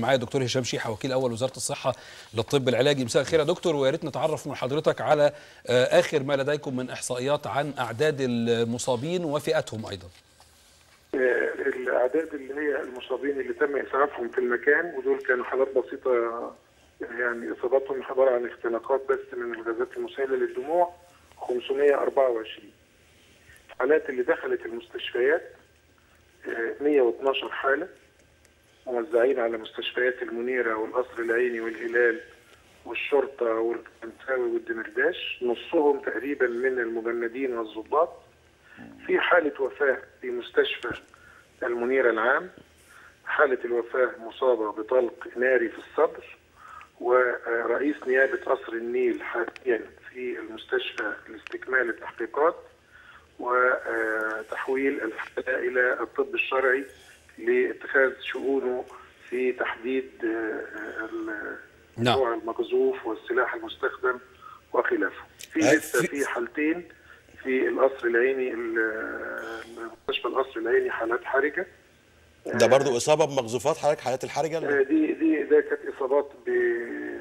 معايا دكتور هشام شيحه وكيل اول وزاره الصحه للطب العلاجي مساء الخير يا دكتور ويا ريت نتعرف من حضرتك على آه، اخر ما لديكم من احصائيات عن اعداد المصابين وفئاتهم ايضا الاعداد اللي هي المصابين اللي تم اسعافهم في المكان ودول كانوا حالات بسيطه يعني اصاباتهم عباره عن اختناقات بس من الغازات المسيله للدموع 524 الحالات اللي دخلت المستشفيات آه، 112 حاله موزعين على مستشفيات المنيره والقصر العيني والهلال والشرطه والكنساوي والدمرداش نصهم تقريبا من المجندين والضباط في حاله وفاه في مستشفى المنيره العام حاله الوفاه مصابه بطلق ناري في الصدر ورئيس نيابه قصر النيل حاليا في المستشفى لاستكمال التحقيقات وتحويل الحالة إلى الطب الشرعي لاتخاذ شؤونه في تحديد نعم. نوع المقذوف والسلاح المستخدم وخلافه. في أه، لسه في- في حالتين في القصر العيني ال- مستشفى القصر العيني حالات حرجه ده برضو اصابه بمقذوفات حضرتك حالات الحرجه آه، دي دي ده كانت اصابات ب-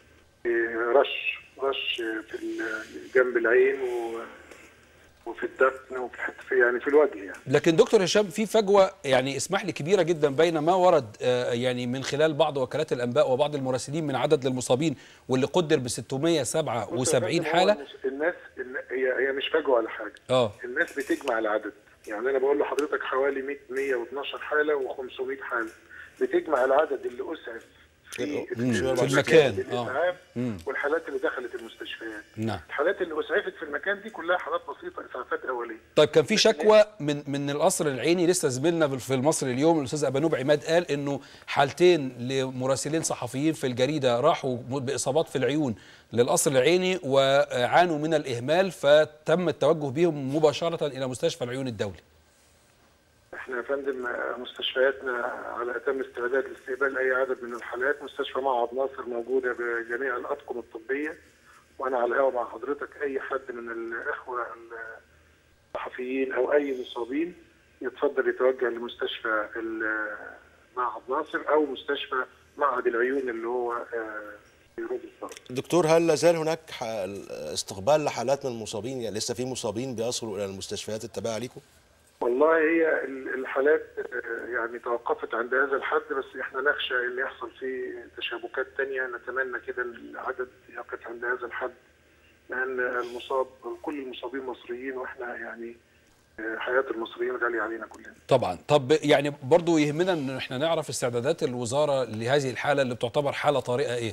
برش رش في ال- جنب العين و- وفي الدقن وفي حته في يعني في الوجه يعني لكن دكتور هشام في فجوه يعني اسمح لي كبيره جدا بين ما ورد آه، يعني من خلال بعض وكالات الانباء وبعض المراسلين من عدد للمصابين واللي قدر ب بص يا 677 فندم، هو حاله المس- الناس الن- هي هي مش فجوه ولا حاجه اه الناس بتجمع العدد يعني انا بقول لحضرتك حوالي 100 112 حاله و500 حاله بتجمع العدد اللي اسعف في مم. في المكان، آه. الاسعاف مم. والحالات اللي دخلت المستشفيات نعم الحالات اللي اسعفت في المكان دي كلها حالات بسيطه اسعافات اوليه طيب كان في شكوى من من القصر العيني لسه زميلنا في المصري اليوم الاستاذ ابانوب عماد قال انه حالتين لمراسلين صحفيين في الجريده راحوا باصابات في العيون للقصر العيني وعانوا من الاهمال فتم التوجه بهم مباشره الى مستشفى العيون الدولي احنا يا فندم مستشفياتنا على اتم استعداد لاستقبال اي عدد من الحالات مستشفى معهد ناصر موجوده بجميع الاطقم الطبيه وانا على الهواء مع حضرتك اي حد من الاخوه الصحفيين او اي مصابين يتفضل يتوجه لمستشفى ال- معهد ناصر او مستشفى معهد العيون اللي هو آه، في رود الفرج دكتور هل لا زال هناك ح- استقبال لحالات من المصابين يعني لسه في مصابين بيصلوا الى المستشفيات التابعه ليكم والله هي ال- الحالات آه، يعني توقفت عند هذا الحد بس احنا نخشى ان يحصل فيه تشابكات تانية نتمنى كده ان العدد يقف عند هذا الحد لان المصاب كل المصابين مصريين واحنا يعني آه، حياة المصريين غالية علينا كلنا طبعا طب يعني برضو يهمنا ان احنا نعرف استعدادات الوزاره لهذه الحاله اللي بتعتبر حاله طارئه ايه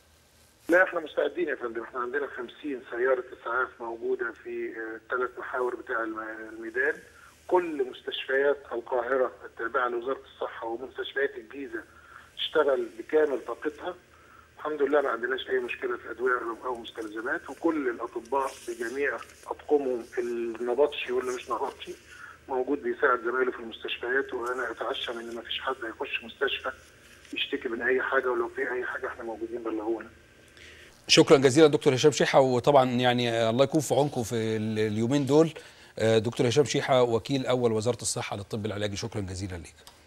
لا احنا مستعدين يا فندم احنا عندنا 50 سيارة اسعاف موجودة في الثلاث محاور بتاع الم- الميدان كل مستشفيات القاهرة التابعة لوزارة الصحة ومستشفيات الجيزة تشتغل بكامل طاقتها الحمد لله ما عندناش اي مشكله في ادويه او مستلزمات وكل الاطباء بجميع اطقمهم النبطشي واللي مش نبطشي موجود بيساعد زمايله في المستشفيات وانا اتعشم ان ما فيش حد هيخش مستشفى يشتكي من اي حاجه ولو في اي حاجه احنا موجودين بلغونا شكرا جزيلا دكتور هشام شيحه وطبعا يعني الله يكون في عونكم في ال- اليومين دول آه، دكتور هشام شيحه وكيل اول وزاره الصحه للطب العلاجي شكرا جزيلا ليك